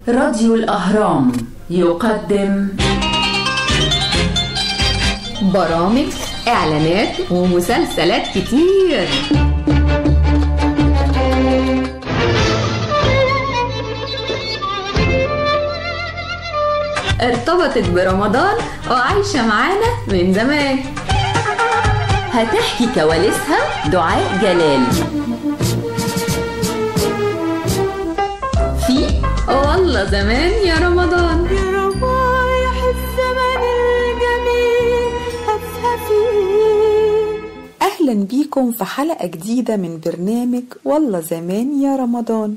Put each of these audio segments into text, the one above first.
راديو الأهرام يقدم برامج إعلانات ومسلسلات كتير ارتبطت برمضان وعايشة معانا من زمان هتحكي كواليسها دعاء جلال في والله زمان يا رمضان يا روايح الزمن الجميل هفها فيه أهلا بيكم في حلقة جديدة من برنامج والله زمان يا رمضان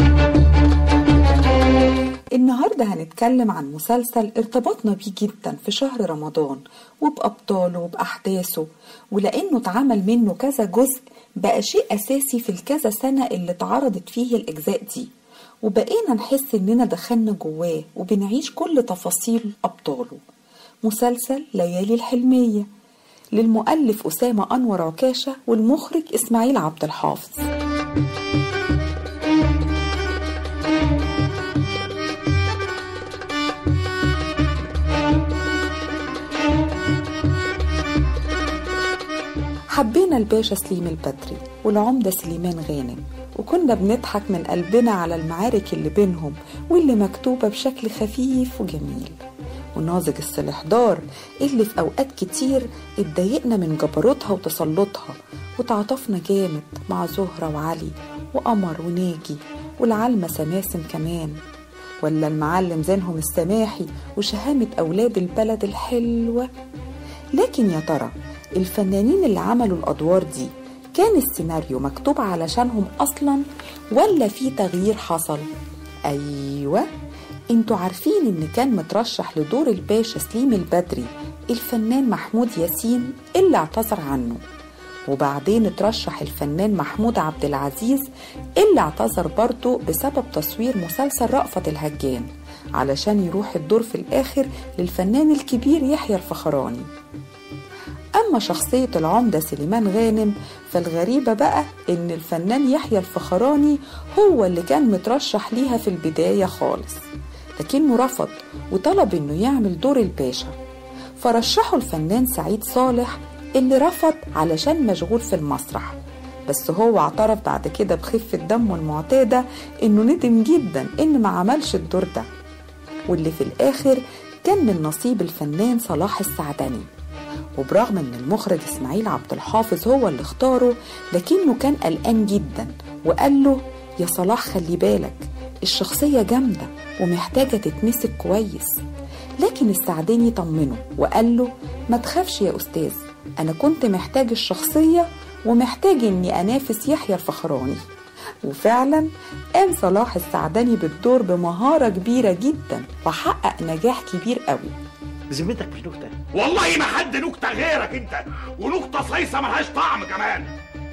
النهاردة هنتكلم عن مسلسل ارتبطنا بيه جدا في شهر رمضان وبأبطاله وبأحداثه ولأنه اتعمل منه كذا جزء بقى شيء أساسي في الكذا سنة اللي اتعرضت فيه الأجزاء دي وبقينا نحس إننا دخلنا جواه وبنعيش كل تفاصيل أبطاله مسلسل ليالي الحلمية للمؤلف أسامة أنور عكاشة والمخرج إسماعيل عبد الحافظ حبينا الباشا سليم البدري والعمدة سليمان غانم وكنا بنضحك من قلبنا على المعارك اللي بينهم واللي مكتوبة بشكل خفيف وجميل وناظج السلحدار اللي في أوقات كتير اتضايقنا من جبروتها وتسلطها وتعاطفنا جامد مع زهرة وعلي وقمر وناجي والعلمة سماسم كمان ولا المعلم زينهم السماحي وشهامة أولاد البلد الحلوة لكن يا ترى الفنانين اللي عملوا الأدوار دي كان السيناريو مكتوب علشانهم أصلا ولا في تغيير حصل؟ أيوة انتوا عارفين ان كان مترشح لدور الباشا سليم البدري الفنان محمود ياسين اللي اعتذر عنه وبعدين اترشح الفنان محمود عبد العزيز اللي اعتذر برضه بسبب تصوير مسلسل رأفت الهجان علشان يروح الدور في الآخر للفنان الكبير يحيى الفخراني أما شخصية العمدة سليمان غانم فالغريبة بقى إن الفنان يحيى الفخراني هو اللي كان مترشح ليها في البداية خالص لكنه رفض وطلب إنه يعمل دور الباشا فرشحه الفنان سعيد صالح اللي رفض علشان مشغول في المسرح بس هو اعترف بعد كده بخفة دمه المعتادة إنه ندم جدا إن ما عملش الدور ده واللي في الآخر كان من نصيب الفنان صلاح السعدني وبرغم ان المخرج اسماعيل عبد الحافظ هو اللي اختاره لكنه كان قلقان جدا وقال له يا صلاح خلي بالك الشخصية جامدة ومحتاجة تتمسك كويس لكن السعداني طمنه وقال له ما تخافش يا أستاذ أنا كنت محتاج الشخصية ومحتاج إني أنافس يحيى الفخراني وفعلا قام صلاح السعداني بالدور بمهارة كبيرة جدا وحقق نجاح كبير قوي بذمتك مش نكته والله ما حد نكته غيرك انت ونكته صيصه ملهاش طعم كمان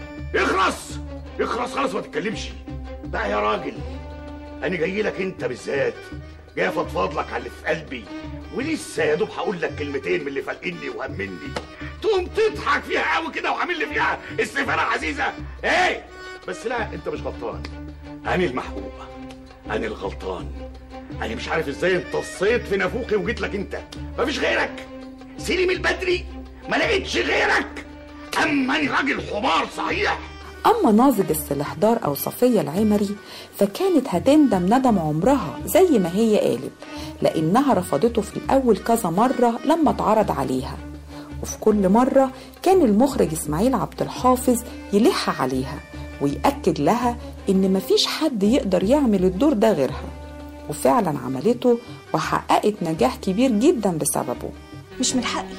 اخرس اخرس خلاص ما تتكلمش بقى يا راجل انا جاي لك انت بالذات جاي افضفض لك على اللي في قلبي ولسه يا دوب هقول لك كلمتين من اللي فالقني وهمني تقوم تضحك فيها قوي كده وعامل لي فيها استفاره عزيزه ايه بس لا انت مش غلطان انا المحقوق انا الغلطان انا مش عارف ازاي امتصيت في نافوخي وجيت لك انت مفيش غيرك سليم البدري ما لقيتش غيرك اما انا راجل حمار صحيح أما ناظج السلحدار أو صفية العمري فكانت هتندم ندم عمرها زي ما هي قالت لأنها رفضته في الأول كذا مرة لما اتعرض عليها وفي كل مرة كان المخرج إسماعيل عبد الحافظ يلح عليها ويأكد لها إن مفيش حد يقدر يعمل الدور ده غيرها وفعلا عملته وحققت نجاح كبير جدا بسببه مش من حقي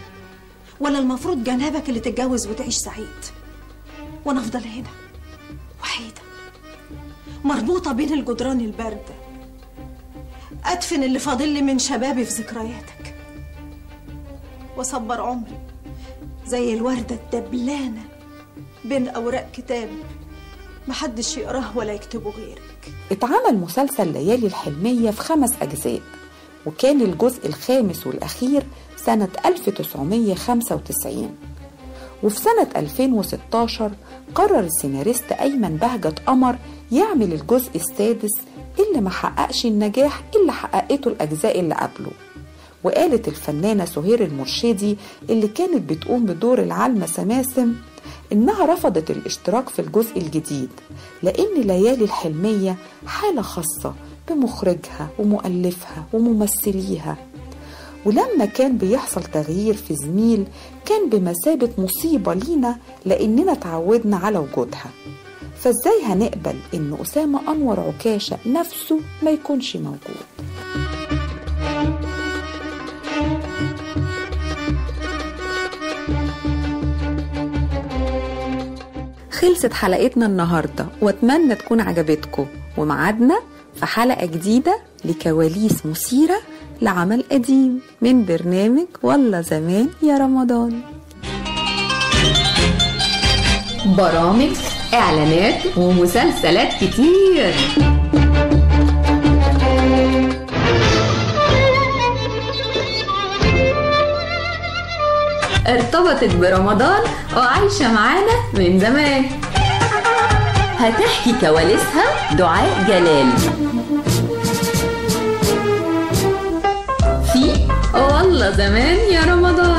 ولا المفروض جنابك اللي تتجوز وتعيش سعيد وانا افضل هنا وحيدة مربوطة بين الجدران الباردة أدفن اللي فاضل لي من شبابي في ذكرياتك وأصبر عمري زي الوردة الدبلانة بين أوراق كتاب محدش يقراه ولا يكتبه غيرك اتعمل مسلسل ليالي الحلمية في خمس أجزاء وكان الجزء الخامس والأخير سنة 1995 وفي سنة 2016 قرر السيناريست أيمن بهجت قمر يعمل الجزء السادس اللي ما حققش النجاح اللي حققته الأجزاء اللي قبله وقالت الفنانة سهير المرشدي اللي كانت بتقوم بدور العلمة سماسم إنها رفضت الاشتراك في الجزء الجديد لأن ليالي الحلمية حالة خاصة بمخرجها ومؤلفها وممثليها ولما كان بيحصل تغيير في زميل كان بمثابة مصيبة لينا لأننا تعودنا على وجودها فازاي هنقبل إن أسامة أنور عكاشة نفسه ما يكونش موجود خلصت حلقتنا النهاردة واتمنى تكون عجبتكم ومعادنا في حلقة جديدة لكواليس مثيرة لعمل قديم من برنامج والله زمان يا رمضان برامج اعلانات ومسلسلات كتير ارتبطت برمضان وعايشة معانا من زمان هتحكي كواليسها دعاء جلال في والله زمان يا رمضان